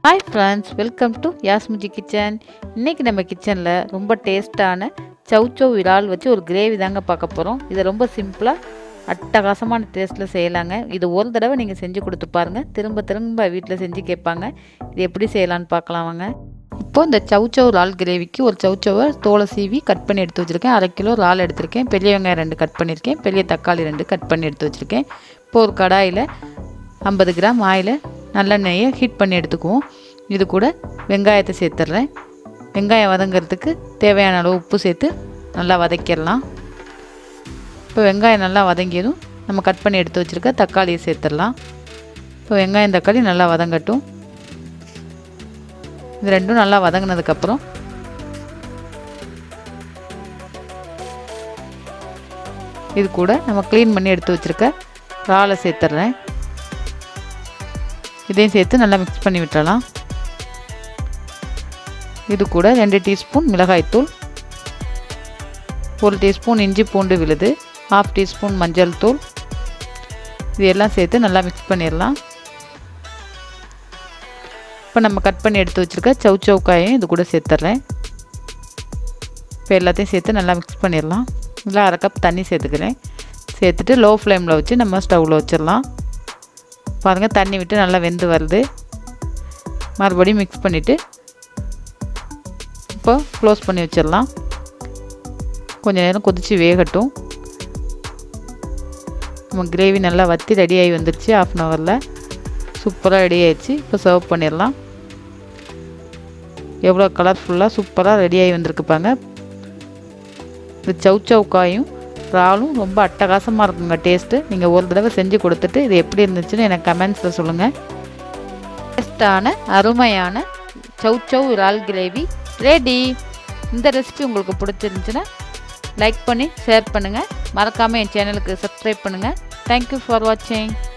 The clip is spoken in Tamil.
hi friends welcome to Yasmuji kitchen இன்றைக்கி நம்ம கிச்சனில் ரொம்ப டேஸ்ட்டான சௌச்சௌ விரால் வச்சு ஒரு கிரேவி தாங்க பார்க்க போகிறோம் இதை ரொம்ப சிம்பிளாக அட்டகாசமான டேஸ்ட்டில் செய்யலாங்க இது ஒரு தடவை நீங்கள் செஞ்சு கொடுத்து பாருங்கள் திரும்ப திரும்ப வீட்டில் செஞ்சு கேட்பாங்க இது எப்படி செய்யலான்னு பார்க்கலாம் வாங்க இப்போது இந்த சௌச்சௌ இறால் கிரேவிக்கு ஒரு சௌச்சௌவை தோலை சீவி கட் பண்ணி எடுத்து வச்சுருக்கேன் அரை கிலோ இறால் எடுத்திருக்கேன் பெரிய வெங்காயம் ரெண்டு கட் பண்ணியிருக்கேன் பெரிய தக்காளி ரெண்டு கட் பண்ணி எடுத்து வச்சுருக்கேன் இப்போ ஒரு கடாயில் ஐம்பது கிராம் ஆயில் நல்லெண்ணெயை ஹீட் பண்ணி எடுத்துக்குவோம் இது கூட வெங்காயத்தை சேர்த்துட்றேன் வெங்காயம் வதங்கிறதுக்கு தேவையான அளவு உப்பு சேர்த்து நல்லா வதக்கிடலாம் இப்போ வெங்காயம் நல்லா வதங்கியதும் நம்ம கட் பண்ணி எடுத்து வச்சுருக்க தக்காளியை சேர்த்துடலாம் இப்போ வெங்காயம் தக்காளி நல்லா வதங்கட்டும் இது ரெண்டும் நல்லா வதங்கினதுக்கப்புறம் இது கூட நம்ம க்ளீன் பண்ணி எடுத்து வச்சுருக்க இறாலை சேர்த்துட்றேன் இதையும் சேர்த்து நல்லா மிக்ஸ் பண்ணி விட்டுறலாம் இது கூட ரெண்டு டீஸ்பூன் மிளகாய்த்தூள் ஒரு டீஸ்பூன் இஞ்சி பூண்டு விழுது ஹாஃப் டீஸ்பூன் மஞ்சள் தூள் இது எல்லாம் சேர்த்து நல்லா மிக்ஸ் பண்ணிடலாம் இப்போ நம்ம கட் பண்ணி எடுத்து வச்சுருக்க சவு சவுக்காயும் இது கூட சேர்த்துட்றேன் இப்போ எல்லாத்தையும் சேர்த்து நல்லா மிக்ஸ் பண்ணிடலாம் இல்லை அரை கப் தண்ணி சேர்த்துக்கிறேன் சேர்த்துட்டு லோ ஃப்ளேமில் வச்சு நம்ம ஸ்டவ்வில் வச்சிடலாம் பாருங்கள் தண்ணி விட்டு நல்லா வெந்து வருது மறுபடியும் மிக்ஸ் பண்ணிவிட்டு இப்போ க்ளோஸ் பண்ணி வச்சிடலாம் கொஞ்சம் நேரம் கொதித்து வேகட்டும் நம்ம கிரேவி நல்லா வற்றி ரெடி ஆகி வந்துருச்சு ஆஃப் அன் ஹவரில் சூப்பராக ரெடி ஆயிடுச்சு இப்போ சர்வ் பண்ணிடலாம் எவ்வளோ கலர்ஃபுல்லாக சூப்பராக ரெடி ஆகி வந்திருக்குப்பாங்க இந்த சவு சவுக்காயும் இறாலும் ரொம்ப அட்டகாசமாக இருக்குங்க டேஸ்ட்டு நீங்கள் ஒரு தடவை செஞ்சு கொடுத்துட்டு இது எப்படி இருந்துச்சுன்னு எனக்கு கமெண்ட்ஸில் சொல்லுங்கள் டேஸ்டான அருமையான சவு சவு இறால் கிரேவி ரெடி இந்த ரெசிபி உங்களுக்கு பிடிச்சிருந்துச்சுன்னா லைக் பண்ணி ஷேர் பண்ணுங்கள் மறக்காமல் என் சேனலுக்கு சப்ஸ்கிரைப் பண்ணுங்கள் தேங்க்யூ ஃபார் வாட்சிங்